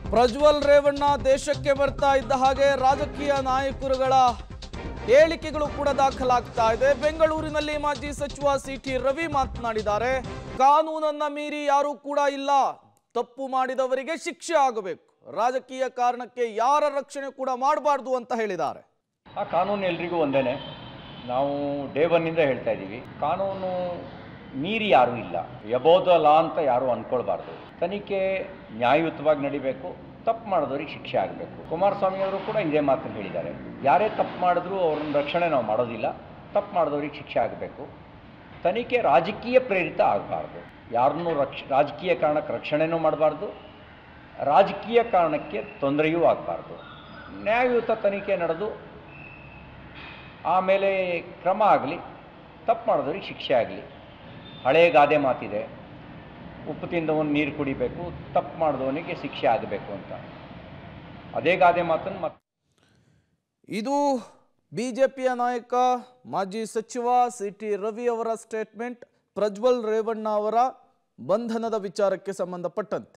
ಪ್ರಜ್ವಲ್ ರೇವಣ್ಣ ದೇಶಕ್ಕೆ ಬರ್ತಾ ಇದ್ದ ಹಾಗೆ ರಾಜಕೀಯ ನಾಯಕರುಗಳ ಹೇಳಿಕೆಗಳು ಕೂಡ ದಾಖಲಾಗ್ತಾ ಇದೆ ಬೆಂಗಳೂರಿನಲ್ಲಿ ಮಾಜಿ ಸಚಿವ ಸಿ ಟಿ ರವಿ ಮಾತನಾಡಿದ್ದಾರೆ ಕಾನೂನನ್ನ ಮೀರಿ ಯಾರೂ ಕೂಡ ಇಲ್ಲ ತಪ್ಪು ಮಾಡಿದವರಿಗೆ ಶಿಕ್ಷೆ ಆಗಬೇಕು ರಾಜಕೀಯ ಕಾರಣಕ್ಕೆ ಯಾರ ರಕ್ಷಣೆ ಕೂಡ ಮಾಡಬಾರ್ದು ಅಂತ ಹೇಳಿದ್ದಾರೆ ಆ ಕಾನೂನು ಎಲ್ರಿಗೂ ಒಂದೇನೆ ನಾವು ಡೇ ಒನ್ನಿಂದ ಹೇಳ್ತಾ ಇದ್ದೀವಿ ಕಾನೂನು ಮೀರಿ ಯಾರೂ ಇಲ್ಲ ಎಬೋದ ಲಾ ಅಂತ ಯಾರೂ ಅಂದ್ಕೊಳ್ಬಾರ್ದು ತನಿಖೆ ನ್ಯಾಯಯುತವಾಗಿ ನಡಿಬೇಕು ತಪ್ಪು ಮಾಡಿದವ್ರಿಗೆ ಶಿಕ್ಷೆ ಆಗಬೇಕು ಕುಮಾರಸ್ವಾಮಿ ಅವರು ಕೂಡ ಇದೇ ಮಾತನ್ನು ಹೇಳಿದ್ದಾರೆ ಯಾರೇ ತಪ್ಪು ಮಾಡಿದ್ರೂ ಅವ್ರನ್ನ ರಕ್ಷಣೆ ನಾವು ಮಾಡೋದಿಲ್ಲ ತಪ್ಪು ಮಾಡಿದವ್ರಿಗೆ ಶಿಕ್ಷೆ ಆಗಬೇಕು ತನಿಖೆ ರಾಜಕೀಯ ಪ್ರೇರಿತ ಆಗಬಾರ್ದು ಯಾರನ್ನೂ ರಕ್ಷ ರಾಜಕೀಯ ಕಾರಣಕ್ಕೆ ರಕ್ಷಣೆನೂ ಮಾಡಬಾರ್ದು ರಾಜಕೀಯ ಕಾರಣಕ್ಕೆ ತೊಂದರೆಯೂ ಆಗಬಾರ್ದು ನ್ಯಾಯಯುತ ತನಿಖೆ ನಡೆದು ಆಮೇಲೆ ಕ್ರಮ ಆಗಲಿ ತಪ್ಪು ಮಾಡಿದವ್ರಿಗೆ ಶಿಕ್ಷೆ ಆಗಲಿ ಹಳೆಯ ಗಾದೆ ಮಾತಿದೆ ಉಪ್ಪು ತಿಂದವನು ನೀರು ಕುಡಿಬೇಕು ತಪ್ಪು ಮಾಡಿದವನಿಗೆ ಶಿಕ್ಷೆ ಆಗಬೇಕು ಅಂತ ಅದೇ ಗಾದೆ ಮಾತನ್ನು ಮತ್ತೆ ಇದು ಬಿಜೆಪಿಯ ನಾಯಕ ಮಾಜಿ ಸಚಿವ ಸಿ ಟಿ ರವಿ ಅವರ ಸ್ಟೇಟ್ಮೆಂಟ್ ಪ್ರಜ್ವಲ್ ರೇವಣ್ಣ ಅವರ ಬಂಧನದ ವಿಚಾರಕ್ಕೆ ಸಂಬಂಧಪಟ್ಟಂತೆ